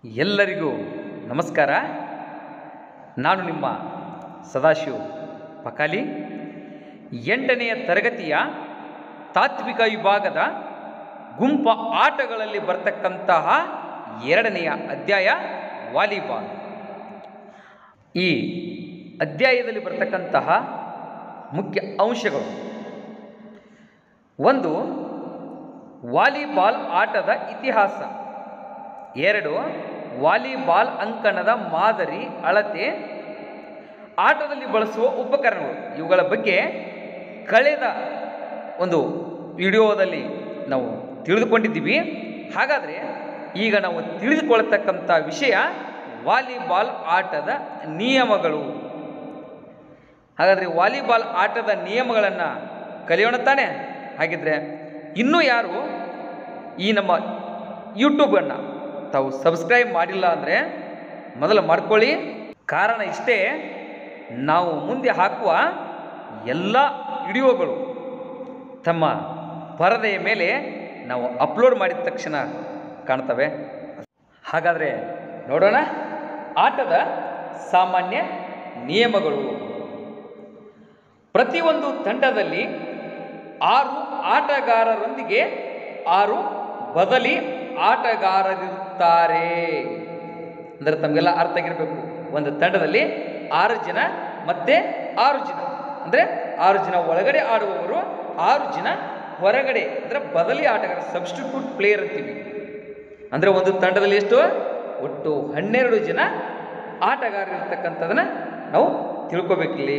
ಎಲ್ಲರಿಗೂ ನಮಸ್ಕಾರ ನಾನು ನಿಮ್ಮ ಸದಾಶಿವ್ ಪಕಾಲಿ ಎಂಟನೆಯ ತರಗತಿಯ ತಾತ್ವಿಕ ವಿಭಾಗದ ಗುಂಪ ಆಟಗಳಲ್ಲಿ ಬರ್ತಕ್ಕಂತಹ ಎರಡನೆಯ ಅಧ್ಯಾಯ ವಾಲಿಬಾಲ್ ಈ ಅಧ್ಯಾಯದಲ್ಲಿ ಬರ್ತಕ್ಕಂತಹ ಮುಖ್ಯ ಅಂಶಗಳು ಒಂದು ವಾಲಿಬಾಲ್ ಆಟದ ಇತಿಹಾಸ ಎರಡು ವಾಲಿಬಾಲ್ ಅಂಕಣದ ಮಾದರಿ ಅಳತೆ ಆಟದಲ್ಲಿ ಬಳಸುವ ಉಪಕರಣಗಳು ಇವುಗಳ ಬಗ್ಗೆ ಕಳೆದ ಒಂದು ವಿಡಿಯೋದಲ್ಲಿ ನಾವು ತಿಳಿದುಕೊಂಡಿದ್ದೀವಿ ಹಾಗಾದರೆ ಈಗ ನಾವು ತಿಳಿದುಕೊಳ್ಳತಕ್ಕಂಥ ವಿಷಯ ವಾಲಿಬಾಲ್ ಆಟದ ನಿಯಮಗಳು ಹಾಗಾದರೆ ವಾಲಿಬಾಲ್ ಆಟದ ನಿಯಮಗಳನ್ನು ಕಲಿಯೋಣ ತಾನೆ ಹಾಗಿದ್ರೆ ಇನ್ನೂ ಯಾರು ಈ ನಮ್ಮ ಯೂಟ್ಯೂಬನ್ನು ತಾವು ಸಬ್ಸ್ಕ್ರೈಬ್ ಮಾಡಿಲ್ಲ ಅಂದರೆ ಮೊದಲು ಮಾಡ್ಕೊಳ್ಳಿ ಕಾರಣ ಇಷ್ಟೇ ನಾವು ಮುಂದೆ ಹಾಕುವ ಎಲ್ಲ ವಿಡಿಯೋಗಳು ತಮ್ಮ ಪರದೆಯ ಮೇಲೆ ನಾವು ಅಪ್ಲೋಡ್ ಮಾಡಿದ ತಕ್ಷಣ ಕಾಣ್ತವೆ ಹಾಗಾದರೆ ನೋಡೋಣ ಆಟದ ಸಾಮಾನ್ಯ ನಿಯಮಗಳು ಪ್ರತಿಯೊಂದು ತಂಡದಲ್ಲಿ ಆರು ಆಟಗಾರರೊಂದಿಗೆ ಆರು ಬದಲಿ ಆಟಗಾರರಿರುತ್ತಾರೆ ಅಂದರೆ ತಮಗೆಲ್ಲ ಅರ್ಥ ಆಗಿರಬೇಕು ಒಂದು ತಂಡದಲ್ಲಿ ಆರು ಜನ ಮತ್ತೆ ಆರು ಜನ ಅಂದರೆ ಆರು ಜನ ಒಳಗಡೆ ಆಡುವವರು ಆರು ಜನ ಹೊರಗಡೆ ಅಂದರೆ ಬದಲಿ ಆಟಗಾರ ಸಬ್ಸ್ಟಿಟ್ಯೂಟ್ ಪ್ಲೇಯರ್ ಅಂತೀವಿ ಅಂದರೆ ಒಂದು ತಂಡದಲ್ಲಿ ಎಷ್ಟು ಒಟ್ಟು ಹನ್ನೆರಡು ಜನ ಆಟಗಾರರು ಇರ್ತಕ್ಕಂಥದನ್ನ ನಾವು ತಿಳ್ಕೊಬೇಕಿಲ್ಲಿ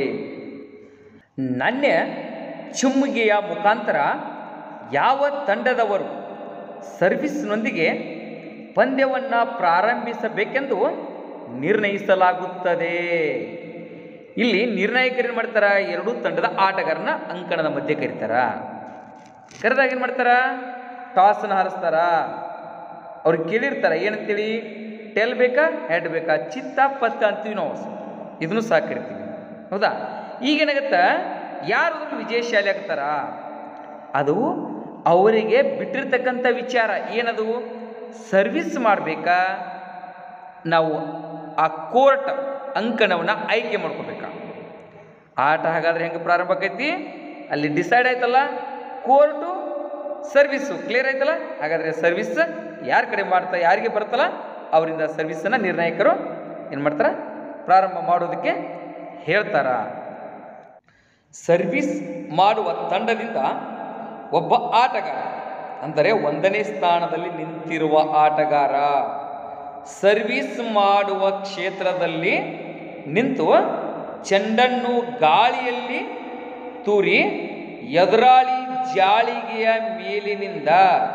ನಾಣ್ಯ ಚಿಮ್ಮುಗೆಯ ಮುಖಾಂತರ ಯಾವ ತಂಡದವರು ಸರ್ವಿಸ್ನೊಂದಿಗೆ ಪಂದ್ಯವನ್ನು ಪ್ರಾರಂಭಿಸಬೇಕೆಂದು ನಿರ್ಣಯಿಸಲಾಗುತ್ತದೆ ಇಲ್ಲಿ ನಿರ್ಣಾಯಕರು ಏನು ಮಾಡ್ತಾರ ಎರಡೂ ತಂಡದ ಆಟಗಾರನ ಅಂಕಣದ ಮಧ್ಯೆ ಕರೀತಾರ ಕರೆದಾಗ ಏನು ಮಾಡ್ತಾರ ಟಾಸನ್ನು ಹಾರಿಸ್ತಾರ ಅವ್ರಿಗೆ ಕೇಳಿರ್ತಾರ ಏನಂತೇಳಿ ಟೆಲ್ ಬೇಕಾ ಹೆಡ್ ಬೇಕಾ ಚಿತ್ತ ಪತ್ತ ಅಂತೀವಿ ನಾವು ಇದನ್ನು ಸಹ ಕರಿತೀವಿ ಹೌದಾ ಈಗೇನಾಗತ್ತ ಯಾರು ಅದ್ರಲ್ಲಿ ವಿಜಯಶಾಲಿ ಆಗ್ತಾರ ಅದು ಅವರಿಗೆ ಬಿಟ್ಟಿರ್ತಕ್ಕಂಥ ವಿಚಾರ ಏನದು ಸರ್ವಿಸ್ ಮಾಡಬೇಕಾ ನಾವು ಆ ಕೋರ್ಟ್ ಅಂಕಣವನ್ನು ಆಯ್ಕೆ ಮಾಡ್ಕೋಬೇಕಾ ಆಟ ಹಾಗಾದ್ರೆ ಹೆಂಗೆ ಪ್ರಾರಂಭ ಆಕೈತಿ ಅಲ್ಲಿ ಡಿಸೈಡ್ ಆಯ್ತಲ್ಲ ಕೋರ್ಟು ಸರ್ವಿಸ್ಸು ಕ್ಲಿಯರ್ ಆಯ್ತಲ್ಲ ಹಾಗಾದರೆ ಸರ್ವಿಸ್ ಯಾರ ಕಡೆ ಮಾಡ್ತಾ ಯಾರಿಗೆ ಬರುತ್ತಲ್ಲ ಅವರಿಂದ ಸರ್ವಿಸನ್ನು ನಿರ್ಣಾಯಕರು ಏನು ಮಾಡ್ತಾರ ಪ್ರಾರಂಭ ಮಾಡೋದಕ್ಕೆ ಹೇಳ್ತಾರ ಸರ್ವಿಸ್ ಮಾಡುವ ತಂಡದಿಂದ ಒಬ್ಬ ಆಟಗಾರ ಅಂದರೆ ಒಂದನೇ ಸ್ಥಾನದಲ್ಲಿ ನಿಂತಿರುವ ಆಟಗಾರ ಸರ್ವಿಸ್ ಮಾಡುವ ಕ್ಷೇತ್ರದಲ್ಲಿ ನಿಂತು ಚೆಂಡನ್ನು ಗಾಳಿಯಲ್ಲಿ ತೂರಿ ಎದುರಾಳಿ ಜಾಳಿಗೆಯ ಮೇಲಿನಿಂದ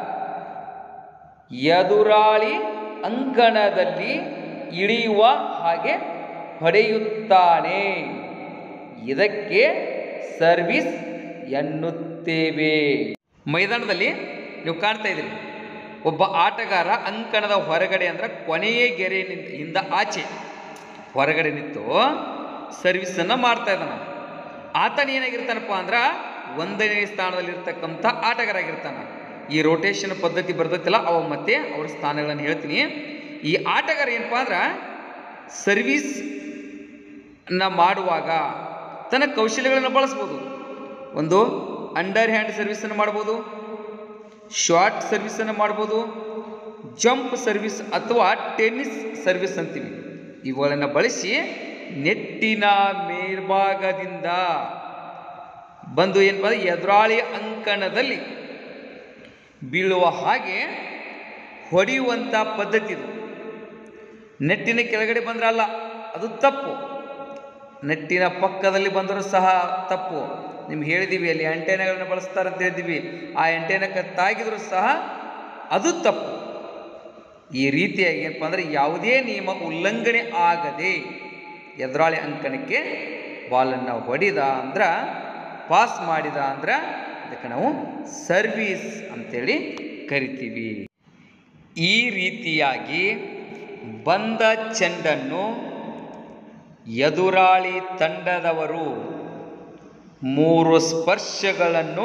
ಎದುರಾಳಿ ಅಂಕಣದಲ್ಲಿ ಇಳಿಯುವ ಹಾಗೆ ಹೊಡೆಯುತ್ತಾನೆ ಇದಕ್ಕೆ ಸರ್ವಿಸ್ ಎನ್ನುತ್ತೇವೆ ಮೈದಾನದಲ್ಲಿ ನೀವು ಕಾಣ್ತಾ ಇದ್ದೀರಿ ಒಬ್ಬ ಆಟಗಾರ ಅಂಕಣದ ಹೊರಗಡೆ ಅಂದ್ರೆ ಕೊನೆಯ ಗೆರೆಯಿಂದ ಆಚೆ ಹೊರಗಡೆ ನಿಂತು ಸರ್ವಿಸನ್ನು ಮಾಡ್ತಾ ಇದ್ದಾನೆ ಆತನ ಏನಾಗಿರ್ತಾನಪ್ಪ ಅಂದ್ರೆ ಒಂದನೇ ಸ್ಥಾನದಲ್ಲಿರ್ತಕ್ಕಂಥ ಆಟಗಾರ ಆಗಿರ್ತಾನೆ ಈ ರೋಟೇಷನ್ ಪದ್ಧತಿ ಬರ್ತೈತಿಲ್ಲ ಅವ ಮತ್ತೆ ಅವ್ರ ಸ್ಥಾನಗಳನ್ನು ಹೇಳ್ತೀನಿ ಈ ಆಟಗಾರ ಏನಪ್ಪ ಅಂದ್ರೆ ಸರ್ವಿಸ್ ನ ಮಾಡುವಾಗ ತನ್ನ ಕೌಶಲ್ಯಗಳನ್ನು ಬಳಸ್ಬೋದು ಒಂದು ಅಂಡರ್ ಹ್ಯಾಂಡ್ ಸರ್ವಿಸನ್ನು ಮಾಡ್ಬೋದು ಶಾರ್ಟ್ ಸರ್ವಿಸನ್ನು ಮಾಡ್ಬೋದು ಜಂಪ್ ಸರ್ವಿಸ್ ಅಥವಾ ಟೆನ್ನಿಸ್ ಸರ್ವಿಸ್ ಅಂತೀವಿ ಇವುಗಳನ್ನು ಬಳಸಿ ನೆಟ್ಟಿನ ಮೇಲ್ಭಾಗದಿಂದ ಬಂದು ಏನಪ್ಪ ಎದುರಾಳಿ ಅಂಕಣದಲ್ಲಿ ಬೀಳುವ ಹಾಗೆ ಹೊಡೆಯುವಂಥ ಪದ್ಧತಿ ಇದು ನೆಟ್ಟಿನ ಕೆಳಗಡೆ ಬಂದ್ರೆ ಅಲ್ಲ ಅದು ತಪ್ಪು ನೆಟ್ಟಿನ ಪಕ್ಕದಲ್ಲಿ ಬಂದರೂ ಸಹ ತಪ್ಪು ನಿಮ್ಗೆ ಹೇಳಿದ್ದೀವಿ ಅಲ್ಲಿ ಆಂಟೆನಾಗಳನ್ನು ಬಳಸ್ತಾರೆ ಅಂತ ಹೇಳಿದ್ದೀವಿ ಆ ಆಂಟೆನಕ್ಕೆ ತಾಗಿದರೂ ಸಹ ಅದು ತಪ್ಪು ಈ ರೀತಿಯಾಗಿ ಏನಪ್ಪ ಅಂದರೆ ಯಾವುದೇ ನಿಯಮ ಉಲ್ಲಂಘನೆ ಆಗದೆ ಎದುರಾಳಿ ಅಂಕಣಕ್ಕೆ ಬಾಲನ್ನು ಹೊಡಿದ ಅಂದ್ರೆ ಪಾಸ್ ಮಾಡಿದ ಅಂದ್ರೆ ಅದಕ್ಕೆ ನಾವು ಸರ್ವೀಸ್ ಅಂತೇಳಿ ಕರಿತೀವಿ ಈ ರೀತಿಯಾಗಿ ಬಂದ ಚೆಂಡನ್ನು ಎದುರಾಳಿ ತಂಡದವರು ಮೂರು ಸ್ಪರ್ಶಗಳನ್ನು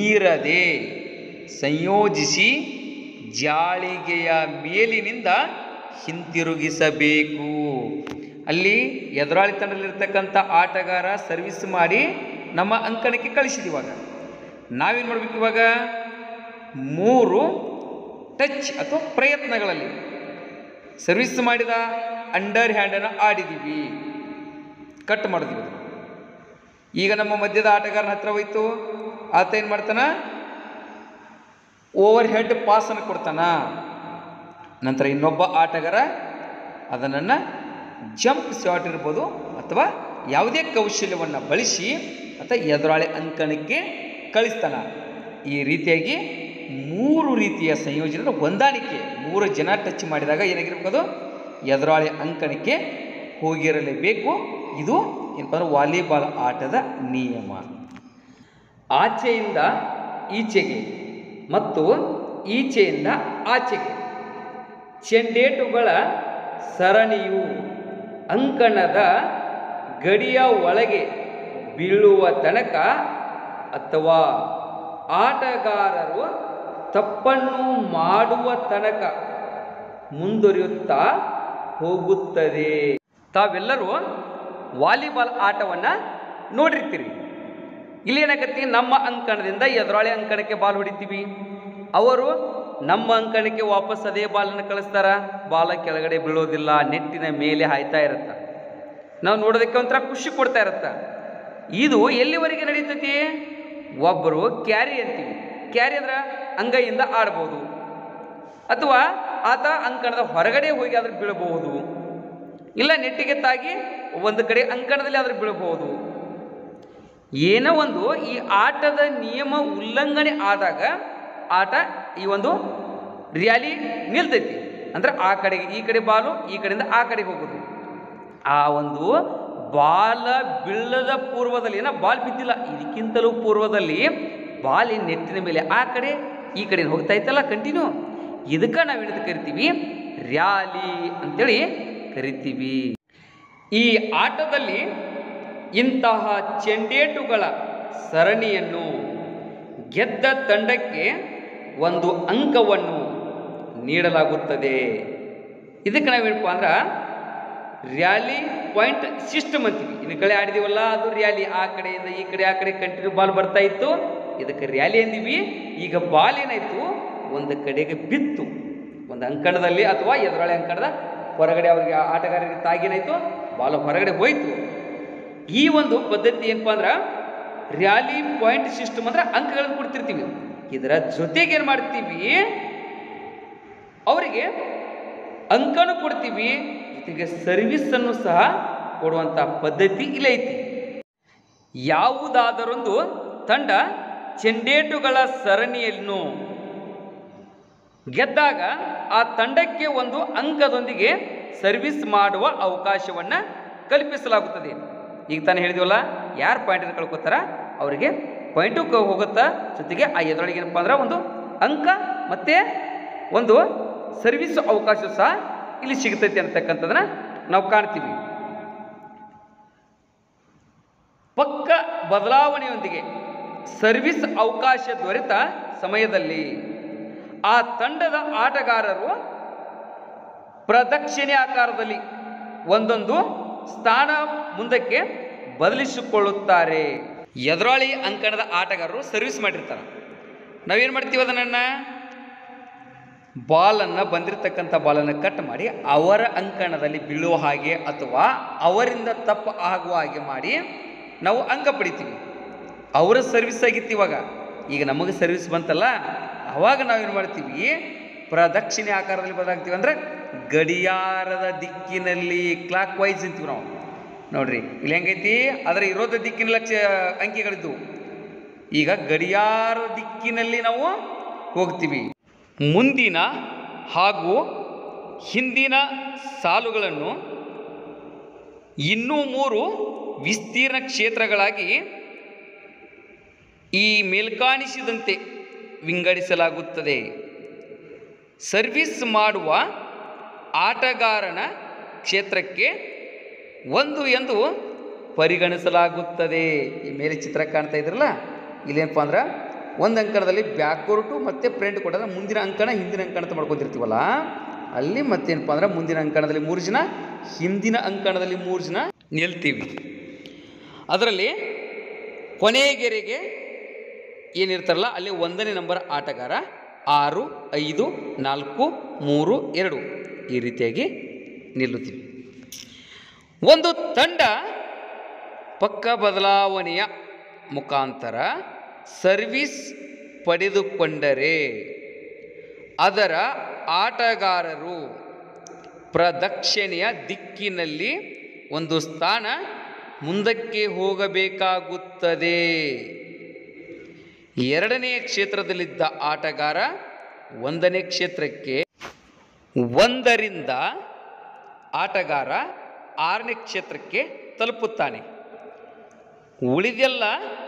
ಮೀರದೆ ಸಂಯೋಜಿಸಿ ಜಾಳಿಗೆಯ ಮೇಲಿನಿಂದ ಹಿಂತಿರುಗಿಸಬೇಕು ಅಲ್ಲಿ ಎದುರಾಳಿ ತಂಡದಲ್ಲಿರ್ತಕ್ಕಂಥ ಆಟಗಾರ ಸರ್ವಿಸ್ ಮಾಡಿ ನಮ್ಮ ಅಂಕಣಕ್ಕೆ ಕಳಿಸಿದ ಇವಾಗ ನಾವೇನು ಮಾಡ್ಬೇಕು ಇವಾಗ ಮೂರು ಟಚ್ ಅಥವಾ ಪ್ರಯತ್ನಗಳಲ್ಲಿ ಸರ್ವಿಸ್ ಮಾಡಿದ ಅಂಡರ್ ಹ್ಯಾಂಡನ್ನು ಆಡಿದ್ದೀವಿ ಕಟ್ ಮಾಡಿದ್ವಿ ಅದು. ಈಗ ನಮ್ಮ ಮಧ್ಯದ ಆಟಗಾರನ ಹತ್ರ ಹೋಯ್ತು ಆತ ಏನು ಮಾಡ್ತಾನ ಓವರ್ ಹೆಡ್ ಪಾಸನ್ನು ಕೊಡ್ತಾನ ನಂತರ ಇನ್ನೊಬ್ಬ ಆಟಗಾರ ಅದನ್ನು ಜಂಪ್ ಶಾಟ್ ಇರ್ಬೋದು ಅಥವಾ ಯಾವುದೇ ಕೌಶಲ್ಯವನ್ನು ಬಳಸಿ ಅಥವಾ ಎದುರಾಳಿ ಅಂಕಣಕ್ಕೆ ಕಳಿಸ್ತಾನ ಈ ರೀತಿಯಾಗಿ ಮೂರು ರೀತಿಯ ಸಂಯೋಜನೆ ಹೊಂದಾಣಿಕೆ ಮೂರು ಜನ ಟಚ್ ಮಾಡಿದಾಗ ಏನಾಗಿರ್ಬೇಕು ಅದು ಎದುರಾಳಿ ಅಂಕಣಕ್ಕೆ ಹೋಗಿರಲೇಬೇಕು ಇದು ಏನಪ್ಪ ಅಂದ್ರೆ ವಾಲಿಬಾಲ್ ಆಟದ ನಿಯಮ ಆಚೆಯಿಂದ ಈಚೆಗೆ ಮತ್ತು ಈಚೆಯಿಂದ ಆಚೆಗೆ ಚೆಂಡೇಟುಗಳ ಸರಣಿಯು ಅಂಕಣದ ಗಡಿಯ ಒಳಗೆ ಬೀಳುವ ತನಕ ಅಥವಾ ಆಟಗಾರರು ತಪ್ಪನ್ನು ಮಾಡುವ ತನಕ ಮುಂದುವರಿಯುತ್ತಾ ಹೋಗುತ್ತದೆ ತಾವೆಲ್ಲರೂ ವಾಲಿಬಾಲ್ ಆಟವನ್ನು ನೋಡಿರ್ತೀರಿ ಇಲ್ಲಿ ಏನಾಗತ್ತಿ ನಮ್ಮ ಅಂಕಣದಿಂದ ಎದುರಾಳಿ ಅಂಕಣಕ್ಕೆ ಬಾಲ್ ಹೊಡಿತೀವಿ ಅವರು ನಮ್ಮ ಅಂಕಣಕ್ಕೆ ವಾಪಸ್ ಅದೇ ಬಾಲನ್ನು ಕಳಿಸ್ತಾರ ಬಾಲ ಕೆಳಗಡೆ ಬೀಳೋದಿಲ್ಲ ನೆಟ್ಟಿನ ಮೇಲೆ ಹಾಯ್ತಾ ಇರುತ್ತ ನಾವು ನೋಡೋದಕ್ಕೆ ಒಂಥರ ಖುಷಿ ಕೊಡ್ತಾ ಇರುತ್ತ ಇದು ಎಲ್ಲಿವರೆಗೆ ನಡೀತೈತಿ ಒಬ್ಬರು ಕ್ಯಾರಿ ಅಂತೀವಿ ಕ್ಯಾರಿ ಅಂದ್ರೆ ಅಂಗೈಯಿಂದ ಆಡ್ಬೋದು ಅಥವಾ ಆತ ಅಂಕಣದ ಹೊರಗಡೆ ಹೋಗಿ ಆದ್ರೆ ಬೀಳಬಹುದು ಇಲ್ಲ ನೆಟ್ಟಿಗೆ ತಾಗಿ ಒಂದು ಕಡೆ ಅಂಕಣದಲ್ಲಿ ಆದ್ರೆ ಬೀಳಬಹುದು ಏನೋ ಒಂದು ಈ ಆಟದ ನಿಯಮ ಉಲ್ಲಂಘನೆ ಆದಾಗ ಆಟ ಈ ಒಂದು ರ್ಯಾಲಿ ನಿಲ್ತೈತಿ ಅಂದ್ರೆ ಆ ಕಡೆಗೆ ಈ ಕಡೆ ಬಾಲು ಈ ಕಡೆಯಿಂದ ಆ ಕಡೆಗೆ ಹೋಗೋದು ಆ ಒಂದು ಬಾಲ ಬೀಳದ ಪೂರ್ವದಲ್ಲಿ ಏನೋ ಬಾಲ್ ಬಿದ್ದಿಲ್ಲ ಇದಕ್ಕಿಂತಲೂ ಪೂರ್ವದಲ್ಲಿ ಬಾಲ್ ಈ ನೆಟ್ಟಿನ ಮೇಲೆ ಆ ಕಡೆ ಈ ಕಡೆ ಹೋಗ್ತಾ ಇತ್ತಲ್ಲ ಕಂಟಿನ್ಯೂ ಇದಕ್ಕೆ ನಾವು ಏನಂತ ಕರಿತೀವಿ ರ್ಯಾಲಿ ಅಂತೇಳಿ ಕರಿತೀವಿ ಈ ಆಟದಲ್ಲಿ ಇಂತಹ ಚೆಂಡೇಟುಗಳ ಸರಣಿಯನ್ನು ಗೆದ್ದ ತಂಡಕ್ಕೆ ಒಂದು ಅಂಕವನ್ನು ನೀಡಲಾಗುತ್ತದೆ ಇದಕ್ಕೆ ನಾವೇನಪ್ಪ ಅಂದ್ರೆ ರ್ಯಾಲಿ ಪಾಯಿಂಟ್ ಸಿಸ್ಟಮ್ ಅಂತೀವಿ ಇನ್ನು ಕಡೆ ಆಡಿದೀವಲ್ಲ ಅದು ರ್ಯಾಲಿ ಆ ಕಡೆಯಿಂದ ಈ ಕಡೆ ಆ ಕಡೆ ಕಂಟಿನ್ಯೂ ಬಾಲ್ ಬರ್ತಾ ಇತ್ತು ಇದಕ್ಕೆ ರ್ಯಾಲಿ ಅಂದೀವಿ ಈಗ ಬಾಲ್ ಏನಾಯ್ತು ಒಂದು ಕಡೆಗೆ ಬಿತ್ತು ಒಂದು ಅಂಕಣದಲ್ಲಿ ಅಥವಾ ಎದುರಾಳಿ ಅಂಕಣದ ಹೊರಗಡೆ ಅವರಿಗೆ ಆಟಗಾರರಿಗೆ ತಾಗೇನಾಯ್ತು ಬಾಲ್ ಹೊರಗಡೆ ಹೋಯ್ತು ಈ ಒಂದು ಪದ್ಧತಿ ಏನಪ್ಪ ಅಂದ್ರೆ ರ್ಯಾಲಿ ಪಾಯಿಂಟ್ ಸಿಸ್ಟಮ್ ಅಂದ್ರೆ ಅಂಕಗಳನ್ನು ಕೊಡ್ತಿರ್ತೀವಿ ಇದರ ಜೊತೆಗೆ ಏನು ಮಾಡ್ತೀವಿ ಅವರಿಗೆ ಅಂಕನು ಕೊಡ್ತೀವಿ ಜೊತೆಗೆ ಸರ್ವಿಸನ್ನು ಸಹ ಕೊಡುವಂಥ ಪದ್ಧತಿ ಇಲ್ಲೇ ಐತಿ ಯಾವುದಾದರೊಂದು ತಂಡ ಚೆಂಡೇಟುಗಳ ಸರಣಿಯನ್ನು ಗೆದ್ದಾಗ ಆ ತಂಡಕ್ಕೆ ಒಂದು ಅಂಕದೊಂದಿಗೆ ಸರ್ವಿಸ್ ಮಾಡುವ ಅವಕಾಶವನ್ನು ಕಲ್ಪಿಸಲಾಗುತ್ತದೆ ಈಗ ತಾನೇ ಹೇಳಿದ್ವಲ್ಲ ಯಾರು ಪಾಯಿಂಟನ್ನು ಕಳ್ಕೊತಾರ ಅವರಿಗೆ ಪಾಯಿಂಟು ಕ ಹೋಗುತ್ತಾ ಜೊತೆಗೆ ಆ ಎದುರೊಳಗೆ ಏನಪ್ಪ ಅಂದ್ರೆ ಒಂದು ಅಂಕ ಮತ್ತು ಒಂದು ಸರ್ವಿಸ್ ಅವಕಾಶ ಸಹ ಇಲ್ಲಿ ಸಿಗ್ತೈತಿ ಅಂತಕ್ಕಂಥದ್ದನ್ನ ನಾವು ಕಾಣ್ತೀವಿ ಪಕ್ಕ ಬದಲಾವಣೆಯೊಂದಿಗೆ ಸರ್ವಿಸ್ ಅವಕಾಶ ದೊರೆತ ಸಮಯದಲ್ಲಿ ಆ ತಂಡದ ಆಟಗಾರರು ಪ್ರದಕ್ಷಿಣೆ ಆಕಾರದಲ್ಲಿ ಒಂದೊಂದು ಸ್ಥಾನ ಮುಂದಕ್ಕೆ ಬದಲಿಸಿಕೊಳ್ಳುತ್ತಾರೆ ಎದುರಾಳಿ ಅಂಕಣದ ಆಟಗಾರರು ಸರ್ವಿಸ್ ಮಾಡಿರ್ತಾರೆ ನಾವೇನು ಮಾಡ್ತೀವಿ ಅದನ್ನು ಬಾಲನ್ನು ಬಂದಿರತಕ್ಕಂಥ ಬಾಲನ್ನು ಕಟ್ ಮಾಡಿ ಅವರ ಅಂಕಣದಲ್ಲಿ ಬೀಳುವ ಹಾಗೆ ಅಥವಾ ಅವರಿಂದ ತಪ್ಪು ಆಗುವ ಹಾಗೆ ಮಾಡಿ ನಾವು ಅಂಕ ಪಡಿತೀವಿ ಅವರ ಸರ್ವಿಸ್ ಆಗಿತ್ತು ಇವಾಗ ಈಗ ನಮಗೆ ಸರ್ವಿಸ್ ಬಂತಲ್ಲ ಅವಾಗ ನಾವೇನು ಮಾಡ್ತೀವಿ ಪ್ರದಕ್ಷಿಣೆ ಆಕಾರದಲ್ಲಿ ಬದಲಾಗ್ತೀವಿ ಅಂದರೆ ಗಡಿಯಾರದ ದಿಕ್ಕಿನಲ್ಲಿ ಕ್ಲಾಕ್ ವೈಸ್ ಅಂತೀವಿ ನಾವು ನೋಡ್ರಿ ಇಲ್ಲಿ ಹೆಂಗೈತಿ ಅದರ ಇರೋದ ದಿಕ್ಕಿನ ಲಕ್ಷ ಅಂಕಿಗಳಿದ್ದು ಈಗ ಗಡಿಯಾರ ದಿಕ್ಕಿನಲ್ಲಿ ನಾವು ಹೋಗ್ತೀವಿ ಮುಂದಿನ ಹಾಗೂ ಹಿಂದಿನ ಸಾಲುಗಳನ್ನು ಇನ್ನೂ ಮೂರು ವಿಸ್ತೀರ್ಣ ಕ್ಷೇತ್ರಗಳಾಗಿ ಈ ಮೇಲ್ಕಾಣಿಸಿದಂತೆ ವಿಂಗಡಿಸಲಾಗುತ್ತದೆ ಸರ್ವಿಸ್ ಮಾಡುವ ಆಟಗಾರನ ಕ್ಷೇತ್ರಕ್ಕೆ ಒಂದು ಎಂದು ಪರಿಗಣಿಸಲಾಗುತ್ತದೆ ಈ ಮೇಲೆ ಚಿತ್ರ ಕಾಣ್ತಾ ಇದ್ರಲ್ಲ ಇಲ್ಲೇನಪ್ಪ ಅಂದ್ರೆ ಒಂದು ಅಂಕಣದಲ್ಲಿ ಬ್ಯಾಕ್ವರ್ಟು ಮತ್ತು ಫ್ರಂಟ್ ಕೊಟ್ಟರೆ ಮುಂದಿನ ಅಂಕಣ ಹಿಂದಿನ ಅಂಕಣ ಅಂತ ಮಾಡ್ಕೊತಿರ್ತೀವಲ್ಲ ಅಲ್ಲಿ ಮತ್ತೇನಪ್ಪ ಅಂದ್ರೆ ಮುಂದಿನ ಅಂಕಣದಲ್ಲಿ ಮೂರು ಜನ ಹಿಂದಿನ ಅಂಕಣದಲ್ಲಿ ಮೂರು ಜನ ನಿಲ್ತೀವಿ ಅದರಲ್ಲಿ ಕೊನೆಯ ಗೆರೆಗೆ ಏನಿರ್ತಾರಲ್ಲ ಅಲ್ಲಿ ಒಂದನೇ ನಂಬರ್ ಆಟಗಾರ ಆರು ಐದು ನಾಲ್ಕು ಮೂರು ಎರಡು ಈ ರೀತಿಯಾಗಿ ನಿಲ್ಲುತ್ತೀವಿ ಒಂದು ತಂಡ ಪಕ್ಕ ಬದಲಾವಣೆಯ ಮುಖಾಂತರ ಸರ್ವಿಸ್ ಪಡೆದುಕೊಂಡರೆ ಅದರ ಆಟಗಾರರು ಪ್ರದಕ್ಷಿಣೆಯ ದಿಕ್ಕಿನಲ್ಲಿ ಒಂದು ಸ್ಥಾನ ಮುಂದಕ್ಕೆ ಹೋಗಬೇಕಾಗುತ್ತದೆ ಎರಡನೆಯ ಕ್ಷೇತ್ರದಲ್ಲಿದ್ದ ಆಟಗಾರ ಒಂದನೇ ಕ್ಷೇತ್ರಕ್ಕೆ ಒಂದರಿಂದ ಆಟಗಾರ ಆರನೇ ಕ್ಷೇತ್ರಕ್ಕೆ ತಲುಪುತ್ತಾನೆ ಉಳಿದೆಲ್ಲ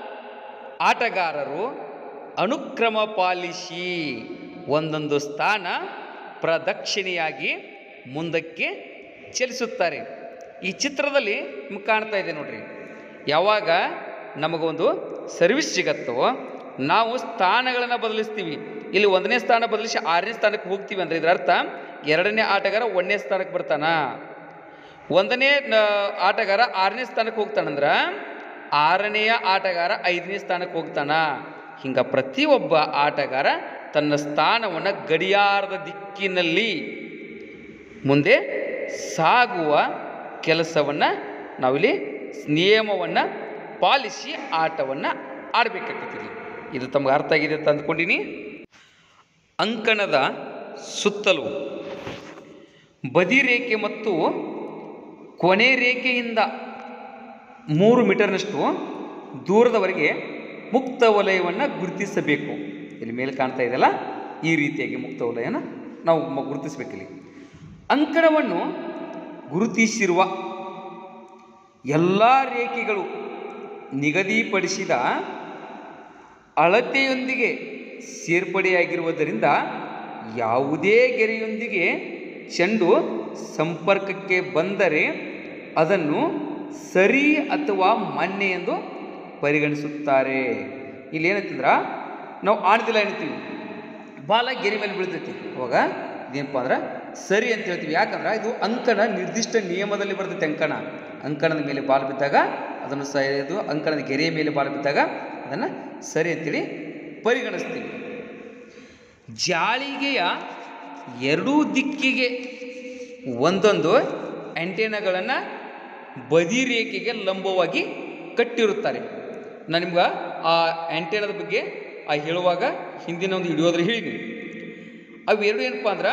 ಆಟಗಾರರು ಅನುಕ್ರಮ ಪಾಲಿಸಿ ಒಂದೊಂದು ಸ್ಥಾನ ಪ್ರದಕ್ಷಿಣೆಯಾಗಿ ಮುಂದಕ್ಕೆ ಚಲಿಸುತ್ತಾರೆ ಈ ಚಿತ್ರದಲ್ಲಿ ನಿಮ್ಗೆ ಕಾಣ್ತಾ ಇದೆ ನೋಡ್ರಿ ಯಾವಾಗ ನಮಗೊಂದು ಸರ್ವಿಸ್ ಸಿಗತ್ತೋ ನಾವು ಸ್ಥಾನಗಳನ್ನು ಬದಲಿಸ್ತೀವಿ ಇಲ್ಲಿ ಒಂದನೇ ಸ್ಥಾನ ಬದಲಿಸಿ ಆರನೇ ಸ್ಥಾನಕ್ಕೆ ಹೋಗ್ತೀವಿ ಅಂದರೆ ಇದರ ಅರ್ಥ ಎರಡನೇ ಆಟಗಾರ ಒಂದನೇ ಸ್ಥಾನಕ್ಕೆ ಬರ್ತಾನ ಒಂದನೇ ನ- ಆಟಗಾರ ಆರನೇ ಸ್ಥಾನಕ್ಕೆ ಹೋಗ್ತಾನಂದ್ರೆ ಆರನೆಯ ಆಟಗಾರ ಐದನೇ ಸ್ಥಾನಕ್ಕೆ ಹೋಗ್ತಾನ ಹಿಂಗ ಪ್ರತಿಯೊಬ್ಬ ಆಟಗಾರ ತನ್ನ ಸ್ಥಾನವನ್ನು ಗಡಿಯಾರದ ದಿಕ್ಕಿನಲ್ಲಿ ಮುಂದೆ ಸಾಗುವ ಕೆಲಸವನ್ನು ನಾವಿಲ್ಲಿ ನಿಯಮವನ್ನು ಪಾಲಿಸಿ ಆಟವನ್ನು ಆಡಬೇಕಾಗ್ತದೆ ಇದು ತಮ್ಗೆ ಅರ್ಥ ಆಗಿದೆ ಅಂತ ಅಂದ್ಕೊಂಡಿನಿ ಅಂಕಣದ ಸುತ್ತಲೂ ಬದಿ ರೇಖೆ ಮತ್ತು ಕೊನೆ ರೇಖೆಯಿಂದ ಮೂರು ಮೀಟರ್ನಷ್ಟು ದೂರದವರೆಗೆ ಮುಕ್ತ ವಲಯವನ್ನು ಗುರುತಿಸಬೇಕು ಇಲ್ಲಿ ಮೇಲೆ ಕಾಣ್ತಾ ಇದೆಯಲ್ಲ ಈ ರೀತಿಯಾಗಿ ಮುಕ್ತ ವಲಯನ ನಾವು ಮ- ಗುರುತಿಸಬೇಕಿಲ್ಲಿ ಅಂಕಣವನ್ನು ಗುರುತಿಸಿರುವ ಎಲ್ಲ ರೇಖೆಗಳು ನಿಗದಿಪಡಿಸಿದ ಅಳತೆಯೊಂದಿಗೆ ಸೇರ್ಪಡೆಯಾಗಿರುವುದರಿಂದ ಯಾವುದೇ ಗೆರೆಯೊಂದಿಗೆ ಚೆಂಡು ಸಂಪರ್ಕಕ್ಕೆ ಬಂದರೆ ಅದನ್ನು ಸರಿ ಅಥವಾ ಮಾನ್ಯ ಎಂದು ಪರಿಗಣಿಸುತ್ತಾರೆ ಇಲ್ಲಿ ಏನಂತಂದ್ರೆ ನಾವು ಆಡ್ದಿಲ್ಲ ಏನಂತೀವಿ ಬಾಲ ಗೆರೆ ಮೇಲೆ ಬೀಳ್ತೈತಿ ಅವಾಗ ಇದೇನಪ್ಪ ಅಂದ್ರೆ ಸರಿ ಅಂತ ಹೇಳ್ತೀವಿ ಯಾಕಂದ್ರೆ ಇದು ಅಂಕಣ ನಿರ್ದಿಷ್ಟ ನಿಯಮದಲ್ಲಿ ಬರ್ತೈತೆ ಅಂಕಣ ಅಂಕಣದ ಮೇಲೆ ಬಾಲ್ ಬಿದ್ದಾಗ ಅದನ್ನು ಸ ಇದು ಅಂಕಣದ ಗೆರೆಯ ಮೇಲೆ ಬಾಲ್ ಬಿದ್ದಾಗ ಅದನ್ನು ಸರಿ ಅಂತೇಳಿ ಪರಿಗಣಿಸ್ತೀವಿ ಜಾಳಿಗೆಯ ಎರಡೂ ದಿಕ್ಕಿಗೆ ಒಂದೊಂದು ಆ್ಯಂಟೇನಗಳನ್ನು ಬದಿ ರೇಖೆಗೆ ಲಂಬವಾಗಿ ಕಟ್ಟಿರುತ್ತಾರೆ ನಾನು ನಿಮ್ಗೆ ಆ ಆ್ಯಂಟೇನದ ಬಗ್ಗೆ ಆ ಹೇಳುವಾಗ ಹಿಂದಿನ ಒಂದು ಹಿಡಿಯೋದ್ರೆ ಹೇಳಿದ್ವಿ ಅವು ಎರಡು ಏನಪ್ಪ ಅಂದ್ರೆ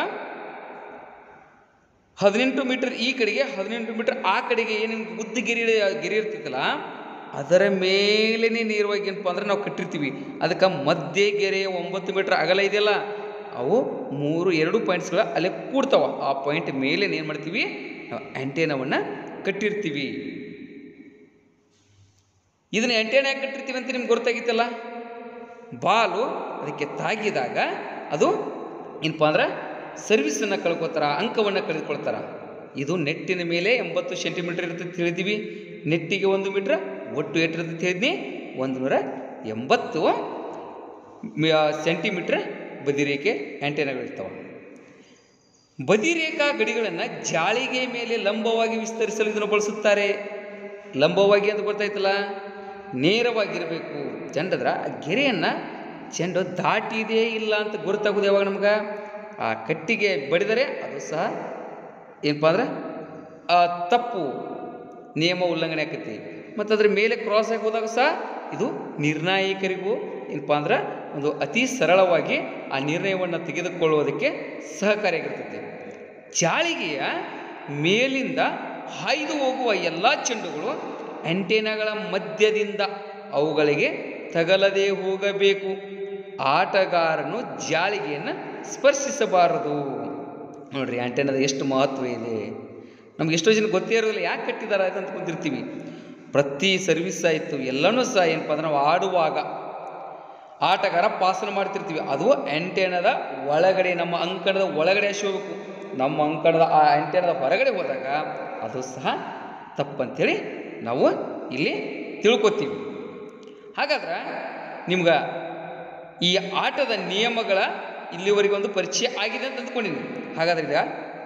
ಹದಿನೆಂಟು ಮೀಟರ್ ಈ ಕಡೆಗೆ ಹದಿನೆಂಟು ಮೀಟರ್ ಆ ಕಡೆಗೆ ಏನು ಉದ್ದ ಗೆರೆ ಗೆರೆ ಇರ್ತೈತಲ್ಲ ಅದರ ಮೇಲೇ ನೇರವಾಗಿ ಏನಪ್ಪ ಅಂದ್ರೆ ನಾವು ಕಟ್ಟಿರ್ತೀವಿ ಅದಕ್ಕೆ ಮಧ್ಯೆ ಗೆರೆ ಒಂಬತ್ತು ಮೀಟರ್ ಅಗಲ ಇದೆಯಲ್ಲ ಅವು ಮೂರು ಎರಡು ಪಾಯಿಂಟ್ಸ್ಗಳ ಅಲ್ಲೇ ಕೂಡ್ತಾವ ಆ ಪಾಯಿಂಟ್ ಮೇಲೆ ಏನು ಮಾಡ್ತೀವಿ ನಾವು ಆ್ಯಂಟೇನವನ್ನು ಕಟ್ಟಿರ್ತೀವಿ ಇದನ್ನ ಆ್ಯಂಟೇನ ಯಾಕೆ ಕಟ್ಟಿರ್ತೀವಿ ಅಂತ ನಿಮ್ಗೆ ಗೊತ್ತಾಗಿತ್ತಲ್ಲ ಬಾಲು ಅದಕ್ಕೆ ತಾಗಿದಾಗ ಅದು ಏನಪ್ಪ ಅಂದ್ರೆ ಸರ್ವಿಸನ್ನು ಕಳ್ಕೊತಾರ ಅಂಕವನ್ನು ಕಳೆದುಕೊಳ್ತಾರ ಇದು ನೆಟ್ಟಿನ ಮೇಲೆ ಎಂಬತ್ತು ಸೆಂಟಿಮೀಟರ್ ಇರ್ತದೆ ತಿಳಿದೀವಿ ನೆಟ್ಟಿಗೆ ಒಂದು ಮೀಟ್ರ್ ಒಟ್ಟು ಎಷ್ಟು ಇರ್ತದೆ ಹೇಳಿದ್ನಿ ಒಂದು ನೂರ ಎಂಬತ್ತು ಸೆಂಟಿಮೀಟ್ರ್ ಬದಿರೇಖೆ ಆ್ಯಂಟೇನಗಳಿರ್ತಾವೆ ಬದಿರೇಖಾ ಗಡಿಗಳನ್ನು ಜಾಳಿಗೆ ಮೇಲೆ ಲಂಬವಾಗಿ ವಿಸ್ತರಿಸಲು ಇದನ್ನು ಬಳಸುತ್ತಾರೆ ಲಂಬವಾಗಿ ಅಂತ ಗೊತ್ತಾಯ್ತಲ್ಲ ನೇರವಾಗಿರಬೇಕು ಚೆಂಡದ್ರ ಆ ಗೆರೆಯನ್ನು ಚೆಂಡು ದಾಟಿದೇ ಇಲ್ಲ ಅಂತ ಗುರುತಾಗೋದು ಯಾವಾಗ ನಮ್ಗೆ ಆ ಕಟ್ಟಿಗೆ ಬಡಿದರೆ ಅದು ಸಹ ಏನಪ್ಪ ಅಂದ್ರೆ ಆ ತಪ್ಪು ನಿಯಮ ಉಲ್ಲಂಘನೆ ಆಕೈತಿ ಮತ್ತು ಅದ್ರ ಮೇಲೆ ಕ್ರಾಸ್ ಆಗಿ ಹೋದಾಗ ಸಹ ಇದು ನಿರ್ಣಾಯಕರಿಗೂ ಏನಪ್ಪ ಅಂದ್ರೆ ಒಂದು ಅತಿ ಸರಳವಾಗಿ ಆ ನಿರ್ಣಯವನ್ನು ತೆಗೆದುಕೊಳ್ಳುವುದಕ್ಕೆ ಸಹಕಾರಿಯಾಗಿರ್ತೈತಿ ಜಾಳಿಗೆಯ ಮೇಲಿಂದ ಹಾಯ್ದು ಹೋಗುವ ಎಲ್ಲ ಚೆಂಡುಗಳು ಆಂಟೆನಾಗಳ ಮಧ್ಯದಿಂದ ಅವುಗಳಿಗೆ ತಗಲದೆ ಹೋಗಬೇಕು ಆಟಗಾರನು ಜಾಳಿಗೆಯನ್ನು ಸ್ಪರ್ಶಿಸಬಾರದು ನೋಡ್ರಿ ಆಂಟೆನದ ಎಷ್ಟು ಮಹತ್ವ ಇದೆ ನಮ್ಗೆ ಎಷ್ಟೋ ಜನ ಗೊತ್ತೇ ಇರೋದಿಲ್ಲ ಯಾಕೆ ಕಟ್ಟಿದ್ದಾರೆ ಅಂತ ಕುಂತಿರ್ತೀವಿ ಪ್ರತಿ ಸರ್ವಿಸ್ ಆಯಿತು ಎಲ್ಲನೂ ಸಹ ಏನಪ್ಪ ಅಂದ್ರೆ ನಾವು ಆಡುವಾಗ ಆಟಗಾರ ಪಾಸನ ಮಾಡ್ತಿರ್ತೀವಿ ಅದು ಆ್ಯಂಟೇನದ ಒಳಗಡೆ ನಮ್ಮ ಅಂಕಣದ ಒಳಗಡೆ ಹೋಗ್ಬೇಕು ನಮ್ಮ ಅಂಕಣದ ಆ ಆ್ಯಂಟೇನದ ಹೊರಗಡೆ ಹೋದಾಗ ಅದು ಸಹ ತಪ್ಪಂತೇಳಿ ನಾವು ಇಲ್ಲಿ ತಿಳ್ಕೊತೀವಿ ಹಾಗಾದ್ರೆ ನಿಮ್ಗೆ ಈ ಆಟದ ನಿಯಮಗಳ ಇಲ್ಲಿವರೆಗೆ ಒಂದು ಪರಿಚಯ ಆಗಿದೆ ಅಂತ ಅಂದ್ಕೊಂಡಿನಿ ಹಾಗಾದ್ರೆ ಈಗ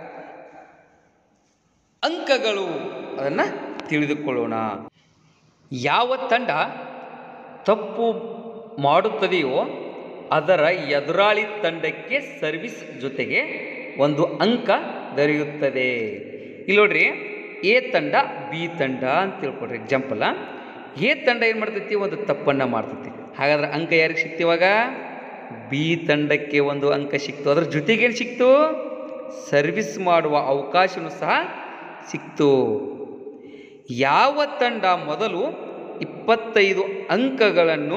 ಅಂಕಗಳು ಅದನ್ನು ತಿಳಿದುಕೊಳ್ಳೋಣ ಯಾವ ತಂಡ ತಪ್ಪು ಮಾಡುತ್ತದೆಯೋ ಅದರ ಎದುರಾಳಿ ತಂಡಕ್ಕೆ ಸರ್ವಿಸ್ ಜೊತೆಗೆ ಒಂದು ಅಂಕ ದೊರೆಯುತ್ತದೆ ಇಲ್ಲಿ ನೋಡ್ರಿ ಎ ತಂಡ ಬಿ ತಂಡ ಅಂತ ತಿಳ್ಕೊಡ್ರಿ ಎಕ್ಸಾಂಪಲ್ ಎ ತಂಡ ಏನು ಮಾಡ್ತೈತಿ ಒಂದು ತಪ್ಪನ್ನು ಮಾಡ್ತೈತಿ ಹಾಗಾದ್ರೆ ಅಂಕ ಯಾರಿಗೆ ಸಿಕ್ತು ಇವಾಗ ಬಿ ತಂಡಕ್ಕೆ ಒಂದು ಅಂಕ ಸಿಕ್ತು ಅದ್ರ ಜೊತೆಗೆ ಏನು ಸಿಕ್ತು ಸರ್ವಿಸ್ ಮಾಡುವ ಅವಕಾಶನೂ ಸಹ ಸಿಕ್ತು ಯಾವ ತಂಡ ಮೊದಲು ಇಪ್ಪತ್ತೈದು ಅಂಕಗಳನ್ನು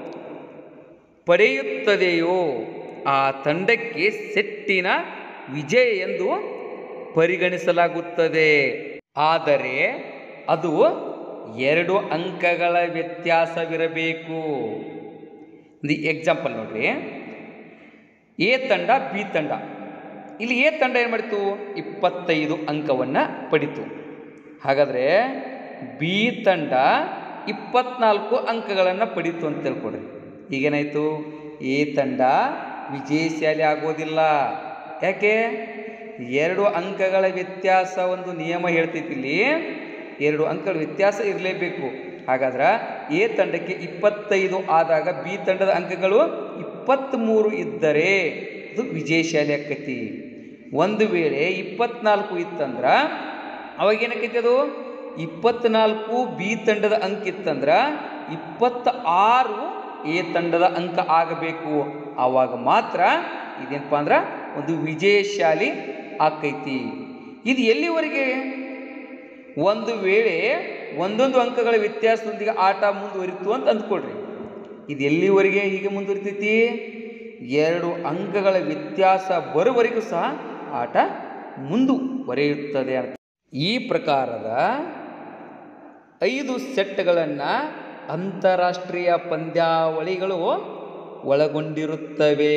ಪಡೆಯುತ್ತದೆಯೋ ಆ ತಂಡಕ್ಕೆ ಸೆಟ್ಟಿನ ವಿಜಯ ಎಂದು ಪರಿಗಣಿಸಲಾಗುತ್ತದೆ ಆದರೆ ಅದು ಎರಡು ಅಂಕಗಳ ವ್ಯತ್ಯಾಸವಿರಬೇಕು ದಿ ಎಕ್ಸಾಂಪಲ್ ನೋಡ್ರಿ ಎ ತಂಡ ಬಿ ತಂಡ ಇಲ್ಲಿ ಎ ತಂಡ ಏನು ಮಾಡಿತು ಇಪ್ಪತ್ತೈದು ಅಂಕವನ್ನು ಪಡಿತು ಹಾಗಾದರೆ ಬಿ ತಂಡ ಇಪ್ಪತ್ನಾಲ್ಕು ಅಂಕಗಳನ್ನು ಪಡೀತು ಅಂತ ತಿಳ್ಕೊಡ್ರಿ ಈಗೇನಾಯಿತು ಎ ತಂಡ ವಿಜಯಶಾಲಿ ಆಗೋದಿಲ್ಲ ಯಾಕೆ ಎರಡು ಅಂಕಗಳ ವ್ಯತ್ಯಾಸ ಒಂದು ನಿಯಮ ಹೇಳ್ತೈತಿ ಇಲ್ಲಿ ಎರಡು ಅಂಕಗಳ ವ್ಯತ್ಯಾಸ ಇರಲೇಬೇಕು ಹಾಗಾದ್ರೆ ಎ ತಂಡಕ್ಕೆ ಇಪ್ಪತ್ತೈದು ಆದಾಗ ಬಿ ತಂಡದ ಅಂಕಗಳು ಇಪ್ಪತ್ತ್ಮೂರು ಇದ್ದರೆ ಅದು ವಿಜಯಶಾಲಿ ಆಕೈತಿ ಒಂದು ವೇಳೆ ಇಪ್ಪತ್ನಾಲ್ಕು ಇತ್ತಂದ್ರೆ ಅವಾಗ ಏನಕ್ಕೈತಿ ಅದು ಇಪ್ಪತ್ನಾಲ್ಕು ಬಿ ತಂಡದ ಅಂಕ ಇತ್ತಂದ್ರೆ ಇಪ್ಪತ್ತ ಆರು ಎ ತಂಡದ ಅಂಕ ಆಗಬೇಕು ಆವಾಗ ಮಾತ್ರ ಇದೇನಪ್ಪ ಅಂದ್ರೆ ಒಂದು ವಿಜಯಶಾಲಿ ಆಕೈತಿ ಇದು ಎಲ್ಲಿವರೆಗೆ ಒಂದು ವೇಳೆ ಒಂದೊಂದು ಅಂಕಗಳ ವ್ಯತ್ಯಾಸದೊಂದಿಗೆ ಆಟ ಮುಂದುವರಿತು ಅಂತ ಅಂದ್ಕೊಳ್ರಿ ಇದು ಎಲ್ಲಿವರೆಗೆ ಹೀಗೆ ಮುಂದುವರಿತೈತಿ ಎರಡು ಅಂಕಗಳ ವ್ಯತ್ಯಾಸ ಬರುವವರೆಗೂ ಸಹ ಆಟ ಮುಂದುವರಿಯುತ್ತದೆ ಅಂತ ಈ ಪ್ರಕಾರದ ಐದು ಸೆಟ್ಗಳನ್ನು ಅಂತಾರಾಷ್ಟ್ರೀಯ ಪಂದ್ಯಾವಳಿಗಳು ಒಳಗೊಂಡಿರುತ್ತವೆ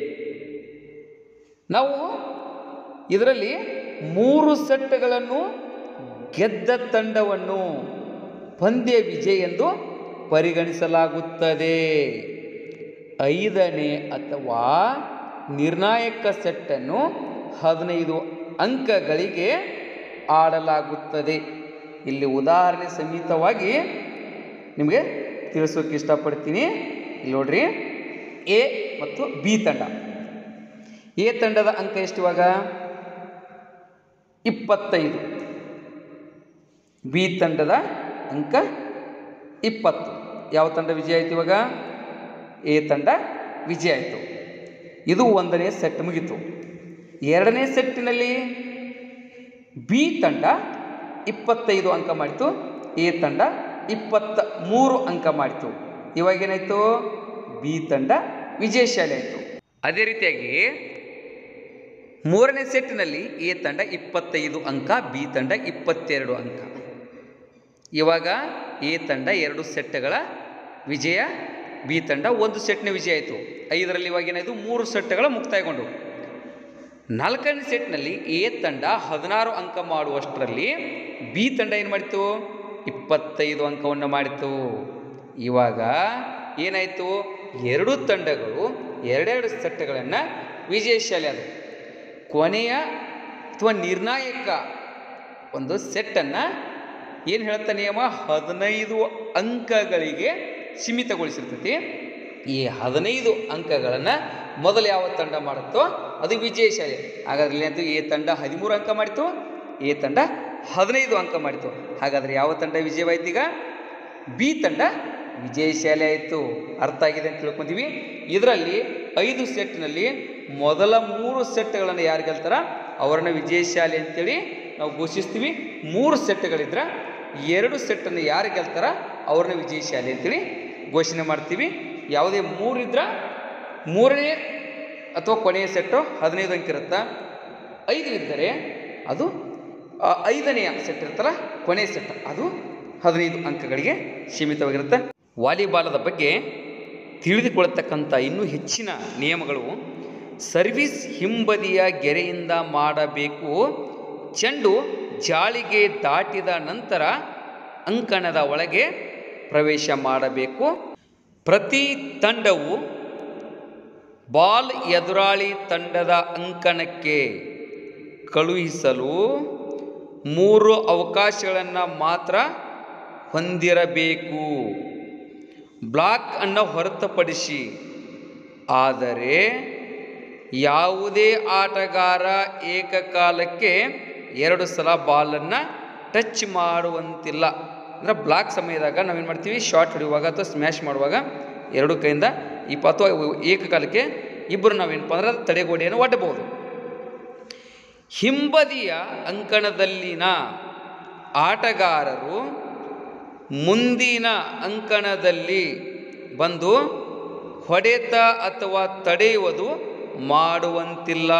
ನಾವು ಇದರಲ್ಲಿ ಮೂರು ಸೆಟ್ಗಳನ್ನು ಗೆದ್ದ ತಂಡವನ್ನು ಪಂದ್ಯ ವಿಜಯ ಎಂದು ಪರಿಗಣಿಸಲಾಗುತ್ತದೆ ಐದನೇ ಅಥವಾ ನಿರ್ಣಾಯಕ ಸೆಟ್ಟನ್ನು ಹದಿನೈದು ಅಂಕಗಳಿಗೆ ಆಡಲಾಗುತ್ತದೆ ಇಲ್ಲಿ ಉದಾಹರಣೆ ಸಮೇತವಾಗಿ ನಿಮಗೆ ತಿಳಿಸೋಕೆ ಇಷ್ಟಪಡ್ತೀನಿ ಇಲ್ಲಿ ನೋಡ್ರಿ ಎ ಮತ್ತು ಬಿ ತಂಡ ಎ ತಂಡದ ಅಂಕ ಎಷ್ಟು ಇವಾಗ ಇಪ್ಪತ್ತೈದು ಬಿ ತಂಡದ ಅಂಕ ಇಪ್ಪತ್ತು ಯಾವ ತಂಡ ವಿಜಯ ಆಯ್ತು ಇವಾಗ ಎ ತಂಡ ವಿಜಯ ಆಯಿತು ಇದು ಒಂದನೇ ಸೆಟ್ ಮುಗೀತು ಎರಡನೇ ಸೆಟ್ಟಿನಲ್ಲಿ ಬಿ ತಂಡ ಇಪ್ಪತ್ತೈದು ಅಂಕ ಮಾಡಿತು ಎ ತಂಡ ಇಪ್ಪತ್ತ ಮೂರು ಅಂಕ ಮಾಡಿತು ಇವಾಗ ಏನಾಯಿತು ಬಿ ತಂಡ ವಿಜಯಶಾಲಿ ಆಯಿತು ಅದೇ ರೀತಿಯಾಗಿ ಮೂರನೇ ಸೆಟ್ನಲ್ಲಿ ಎ ತಂಡ ಇಪ್ಪತ್ತೈದು ಅಂಕ ಬಿ ತಂಡ ಇಪ್ಪತ್ತೆರಡು ಅಂಕ ಇವಾಗ ಎ ತಂಡ ಎರಡು ಸೆಟ್ಗಳ ವಿಜಯ ಬಿ ತಂಡ ಒಂದು ಸೆಟ್ನ ವಿಜಯ ಆಯಿತು ಐದರಲ್ಲಿ ಇವಾಗ ಏನಾಯಿತು ಮೂರು ಸೆಟ್ಗಳ ಮುಕ್ತಾಯಗೊಂಡು ನಾಲ್ಕನೇ ಸೆಟ್ನಲ್ಲಿ ಎ ತಂಡ ಹದಿನಾರು ಅಂಕ ಮಾಡುವಷ್ಟರಲ್ಲಿ ಬಿ ತಂಡ ಏನು ಮಾಡಿತು ಇಪ್ಪತ್ತೈದು ಅಂಕವನ್ನು ಮಾಡಿತು ಇವಾಗ ಏನಾಯಿತು ಎರಡು ತಂಡಗಳು ಎರಡೆರಡು ಸೆಟ್ಗಳನ್ನು ವಿಜಯಶಾಲಿ ಆದವು ಕೊನೆಯ ಅಥವಾ ನಿರ್ಣಾಯಕ ಒಂದು ಸೆಟ್ಟನ್ನು ಏನು ಹೇಳ್ತಾ ನಿಯಮ ಹದಿನೈದು ಅಂಕಗಳಿಗೆ ಸೀಮಿತಗೊಳಿಸಿರ್ತೈತಿ ಈ ಹದಿನೈದು ಅಂಕಗಳನ್ನು ಮೊದಲು ಯಾವ ತಂಡ ಮಾಡುತ್ತೋ ಅದು ವಿಜಯಶಾಲಿ ಹಾಗಾದ್ರೆ ಇಲ್ಲಂತೂ ಎ ತಂಡ ಹದಿಮೂರು ಅಂಕ ಮಾಡಿತು ಎ ತಂಡ ಹದಿನೈದು ಅಂಕ ಮಾಡಿತು ಹಾಗಾದರೆ ಯಾವ ತಂಡ ವಿಜಯವಾಯ್ತು ಈಗ ಬಿ ತಂಡ ವಿಜಯಶಾಲಿ ಆಯಿತು ಅರ್ಥ ಆಗಿದೆ ಅಂತ ತಿಳ್ಕೊಂತೀವಿ ಇದರಲ್ಲಿ ಐದು ಸೆಟ್ನಲ್ಲಿ ಮೊದಲ ಮೂರು ಸೆಟ್ಗಳನ್ನು ಯಾರು ಗೆಲ್ತಾರ ಅವರನ್ನ ವಿಜಯಶಾಲಿ ಅಂತೇಳಿ ನಾವು ಘೋಷಿಸ್ತೀವಿ ಮೂರು ಸೆಟ್ಗಳಿದ್ರೆ ಎರಡು ಸೆಟ್ಟನ್ನು ಯಾರು ಗೆಲ್ತಾರ ಅವ್ರನ್ನ ವಿಜಯಶಾಲಿ ಅಂತೇಳಿ ಘೋಷಣೆ ಮಾಡ್ತೀವಿ ಯಾವುದೇ ಮೂರಿದ್ರ ಮೂರನೇ ಅಥವಾ ಕೊನೆಯ ಸೆಟ್ಟು ಹದಿನೈದು ಅಂಕ ಇರುತ್ತಾ ಐದು ಇದ್ದರೆ ಅದು ಆ, ಐದನೆಯ ಸೆಟ್ ಇರುತ್ತಲ್ಲ ಕೊನೆಯ ಸೆಟ್ ಅದು ಹದಿನೈದು ಅಂಕಗಳಿಗೆ ಸೀಮಿತವಾಗಿರುತ್ತೆ ವಾಲಿಬಾಲದ ಬಗ್ಗೆ ತಿಳಿದುಕೊಳ್ಳತಕ್ಕಂಥ ಇನ್ನೂ ಹೆಚ್ಚಿನ ನಿಯಮಗಳು ಸರ್ವಿಸ್ ಹಿಂಬದಿಯ ಗೆರೆಯಿಂದ ಮಾಡಬೇಕು ಚೆಂಡು ಜಾಳಿಗೆ ದಾಟಿದ ನಂತರ ಅಂಕಣದ ಒಳಗೆ ಪ್ರವೇಶ ಮಾಡಬೇಕು ಪ್ರತಿ ತಂಡವು ಬಾಲ್ ಎದುರಾಳಿ ತಂಡದ ಅಂಕಣಕ್ಕೆ ಕಳುಹಿಸಲು ಮೂರು ಅವಕಾಶಗಳನ್ನು ಮಾತ್ರ ಹೊಂದಿರಬೇಕು ಬ್ಲಾಕ್ ಅನ್ನು ಹೊರತುಪಡಿಸಿ ಆದರೆ ಯಾವುದೇ ಆಟಗಾರ ಏಕಕಾಲಕ್ಕೆ ಎರಡು ಸಲ ಬಾಲನ್ನು ಟಚ್ ಮಾಡುವಂತಿಲ್ಲ ಅಂದರೆ ಬ್ಲಾಕ್ ಸಮಯದಾಗ ನಾವೇನು ಮಾಡ್ತೀವಿ ಶಾರ್ಟ್ ಹೊಡೆಯುವಾಗ ಅಥವಾ ಸ್ಮ್ಯಾಶ್ ಮಾಡುವಾಗ ಎರಡು ಕೈಯಿಂದ ಇಪ್ಪ ಅಥವಾ ಏಕಕಾಲಕ್ಕೆ ಇಬ್ಬರು ನಾವೇನಪ್ಪ ಅಂದ್ರೆ ತಡೆಗೋಡೆಯನ್ನು ಒಡ್ಡಬಹುದು ಹಿಂಬದಿಯ ಅಂಕಣದಲ್ಲಿನ ಆಟಗಾರರು ಮುಂದಿನ ಅಂಕಣದಲ್ಲಿ ಬಂದು ಹೊಡೆತ ಅಥವಾ ತಡೆಯುವುದು ಮಾಡುವಂತಿಲ್ಲ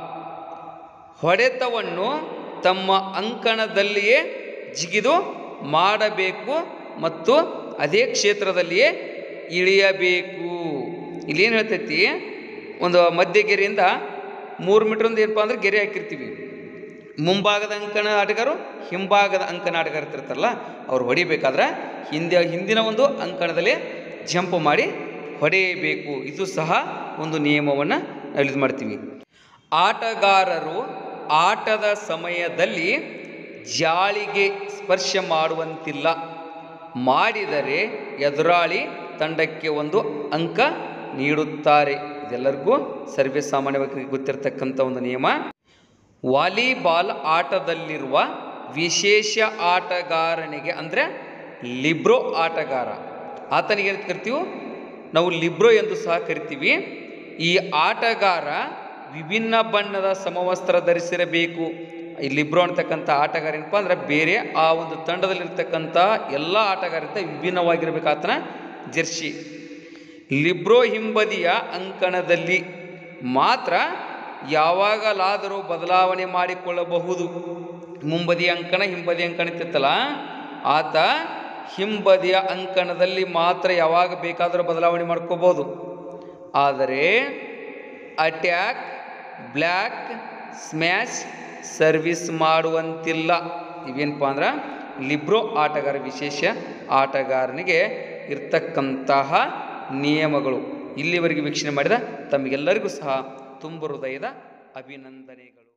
ಹೊಡೆತವನ್ನು ತಮ್ಮ ಅಂಕಣದಲ್ಲಿಯೇ ಜಿಗಿದು ಮಾಡಬೇಕು ಮತ್ತು ಅದೇ ಕ್ಷೇತ್ರದಲ್ಲಿಯೇ ಇಳಿಯಬೇಕು ಇಲ್ಲಿ ಏನು ಹೇಳ್ತೈತಿ ಒಂದು ಮಧ್ಯ ಗೆರೆಯಿಂದ ಮೂರು ಮೀಟ್ರ್ ಒಂದು ಏನಪ್ಪ ಅಂದ್ರೆ ಗೆರೆ ಹಾಕಿರ್ತೀವಿ ಮುಂಭಾಗದ ಅಂಕಣ ಆಟಗಾರರು ಹಿಂಭಾಗದ ಅಂಕಣ ಆಟಗಾರ ಇರ್ತಾರಲ್ಲ ಅವ್ರು ಹೊಡಿಬೇಕಾದ್ರೆ ಹಿಂದೆ ಹಿಂದಿನ ಒಂದು ಅಂಕಣದಲ್ಲಿ ಜಂಪ್ ಮಾಡಿ ಹೊಡೆಯಬೇಕು ಇದು ಸಹ ಒಂದು ನಿಯಮವನ್ನು ನಾವು ಇದು ಮಾಡ್ತೀವಿ ಆಟಗಾರರು ಆಟದ ಸಮಯದಲ್ಲಿ ಜಾಳಿಗೆ ಸ್ಪರ್ಶ ಮಾಡುವಂತಿಲ್ಲ ಮಾಡಿದರೆ ಎದುರಾಳಿ ತಂಡಕ್ಕೆ ಒಂದು ಅಂಕ ನೀಡುತ್ತಾರೆ ಇದೆಲ್ಲರಿಗೂ ಸರ್ವೇ ಸಾಮಾನ್ಯವಾಗಿ ಗೊತ್ತಿರತಕ್ಕಂಥ ಒಂದು ನಿಯಮ ವಾಲಿಬಾಲ್ ಆಟದಲ್ಲಿರುವ ವಿಶೇಷ ಆಟಗಾರನಿಗೆ ಅಂದರೆ ಲಿಬ್ರೋ ಆಟಗಾರ ಆತನಿಗೆ ಏನು ಕರಿತೀವಿ ನಾವು ಲಿಬ್ರೋ ಎಂದು ಸಹ ಕರಿತೀವಿ ಈ ಆಟಗಾರ ವಿಭಿನ್ನ ಬಣ್ಣದ ಸಮವಸ್ತ್ರ ಧರಿಸಿರಬೇಕು ಈ ಲಿಬ್ರೋ ಅಂತಕ್ಕಂಥ ಆಟಗಾರ ಏನಪ್ಪ ಅಂದ್ರೆ ಬೇರೆ ಆ ಒಂದು ತಂಡದಲ್ಲಿರ್ತಕ್ಕಂಥ ಎಲ್ಲ ಆಟಗಾರಿಂದ ವಿಭಿನ್ನವಾಗಿರ್ಬೇಕು ಆತನ ಜರ್ಸಿ ಲಿಬ್ರೋ ಹಿಂಬದಿಯ ಅಂಕಣದಲ್ಲಿ ಮಾತ್ರ ಯಾವಾಗಲಾದರೂ ಬದಲಾವಣೆ ಮಾಡಿಕೊಳ್ಳಬಹುದು ಮುಂಬದಿ ಅಂಕಣ ಹಿಂಬದಿ ಅಂಕಣ ಇತ್ತಿತ್ತಲ್ಲ ಆತ ಹಿಂಬದಿಯ ಅಂಕಣದಲ್ಲಿ ಮಾತ್ರ ಯಾವಾಗ ಬೇಕಾದರೂ ಬದಲಾವಣೆ ಮಾಡ್ಕೋಬೋದು ಆದರೆ ಅಟ್ಯಾಕ್ ಬ್ಲ್ಯಾಕ್ ಸ್ಮ್ಯಾಶ್ ಸರ್ವಿಸ್ ಮಾಡುವಂತಿಲ್ಲ ಇವೇನಪ್ಪ ಅಂದ್ರೆ ಲಿಬ್ರೋ ಆಟಗಾರ ವಿಶೇಷ ಆಟಗಾರನಿಗೆ ಇರ್ತಕ್ಕಂತಹ ನಿಯಮಗಳು ಇಲ್ಲಿವರೆಗೆ ವೀಕ್ಷಣೆ ಮಾಡಿದ ತಮಗೆಲ್ಲರಿಗೂ ಸಹ ತುಂಬ ಹೃದಯದ ಅಭಿನಂದನೆಗಳು